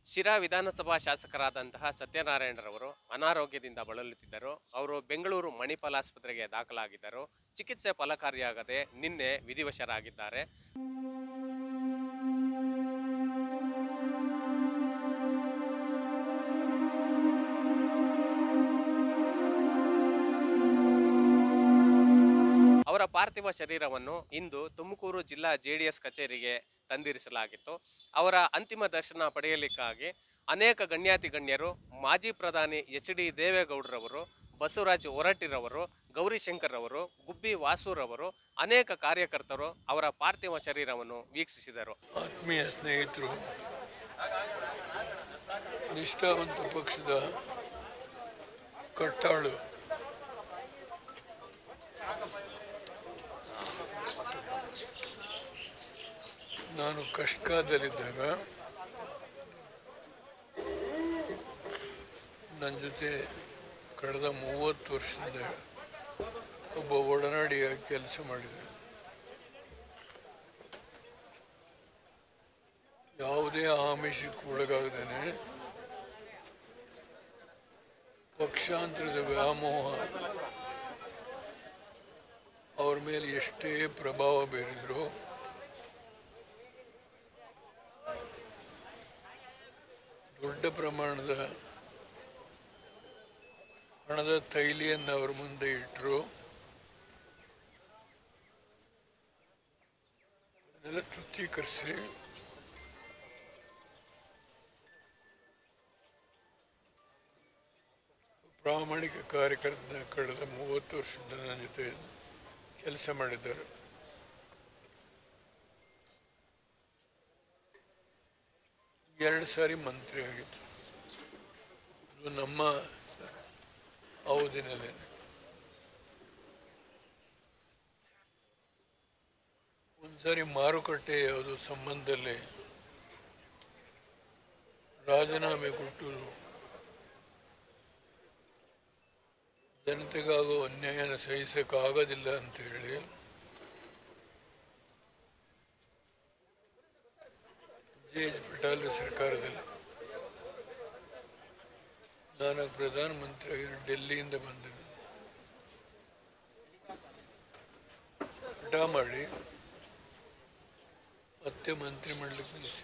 ಶಿರಾ ವಿಧಾನಸಭಾ ಶಾಸಕರಾದಂತಹ ಸತ್ಯನಾರಾಯಣರವರು ಅನಾರೋಗ್ಯದಿಂದ ಬಳಲುತ್ತಿದ್ದರು ಅವರು ಬೆಂಗಳೂರು ಮಣಿಪಾಲ್ ಆಸ್ಪತ್ರೆಗೆ ದಾಖಲಾಗಿದ್ದರು ಚಿಕಿತ್ಸೆ ಫಲಕಾರಿಯಾಗದೆ ನಿನ್ನೆ ವಿಧಿವಶರಾಗಿದ್ದಾರೆ ಅವರ ಪಾರ್ಥಿವ ಶರೀರವನ್ನು ಇಂದು ತುಮಕೂರು ಜಿಲ್ಲಾ ಜೆಡಿಎಸ್ ಕಚೇರಿಗೆ ತಂದಿರಿಸಲಾಗಿತ್ತು ಅವರ ಅಂತಿಮ ದರ್ಶನ ಪಡೆಯಲಿಕ್ಕಾಗಿ ಅನೇಕ ಗಣ್ಯಾತಿ ಗಣ್ಯರು ಮಾಜಿ ಪ್ರಧಾನಿ ಎಚ್ ಡಿ ದೇವೇಗೌಡರವರು ಬಸವರಾಜ್ ಹೊರಟ್ಟಿರವರು ಗೌರಿಶಂಕರ್ ಅವರು ಗುಬ್ಬಿ ವಾಸೂರವರು ಅನೇಕ ಕಾರ್ಯಕರ್ತರು ಅವರ ಪಾರ್ಥಿವ ಶರೀರವನ್ನು ವೀಕ್ಷಿಸಿದರು ಆತ್ಮೀಯ ಸ್ನೇಹಿತರು ನಿಷ್ಠಾವಂತ ಪಕ್ಷದ ಕಟ್ಟಾಳು ನಾನು ಕಷ್ಟದಲ್ಲಿದ್ದಾಗ ನನ್ನ ಜೊತೆ ಕಳೆದ ಮೂವತ್ತು ವರ್ಷದಿಂದ ಒಬ್ಬ ಒಡನಾಡಿಯಾಗಿ ಕೆಲಸ ಮಾಡಿದೆ ಯಾವುದೇ ಆಮಿಷಕ್ಕೆ ಒಳಗಾಗದೇನೆ ಪಕ್ಷಾಂತರದ ವ್ಯಾಮೋಹ ಅವ್ರ ಮೇಲೆ ಎಷ್ಟೇ ಪ್ರಭಾವ ಬೀರಿದ್ರು ದೊಡ್ಡ ಪ್ರಮಾಣದ ಹಣದ ತೈಲಿಯನ್ನು ಅವ್ರ ಮುಂದೆ ಇಟ್ಟರು ಅದನ್ನೆಲ್ಲ ತೃಪ್ತೀಕರಿಸಿ ಪ್ರಾಮಾಣಿಕ ಕಾರ್ಯಕರ್ತ ಕಳೆದ ಮೂವತ್ತು ವರ್ಷದಿಂದ ನನ್ನ ಜೊತೆ ಕೆಲಸ ಮಾಡಿದ್ದಾರೆ ಎರಡು ಸಾರಿ ಮಂತ್ರಿ ಆಗಿತ್ತು ಇದು ನಮ್ಮ ಅವಧಿನಲ್ಲೇ ಒಂದ್ಸಾರಿ ಮಾರುಕಟ್ಟೆ ಯಾವುದು ಸಂಬಂಧದಲ್ಲಿ ರಾಜೀನಾಮೆ ಕೊಟ್ಟು ಜನತೆಗಾಗೋ ಅನ್ಯಾಯನ ಸಹಿಸಕ್ಕಾಗೋದಿಲ್ಲ ಅಂತ ಹೇಳಿ ಜೆ ಎಚ್ ಪಟೇಲ್ ಸರ್ಕಾರದಲ್ಲಿ ನಾನು ಪ್ರಧಾನಮಂತ್ರಿ ಡೆಲ್ಲಿಯಿಂದ ಬಂದೆ ಹಠ ಮಾಡಿ ಮತ್ತೆ ಮಂತ್ರಿ ಮಾಡಲಿಕ್ಕೆ ನಿಲ್ಲಿಸಿ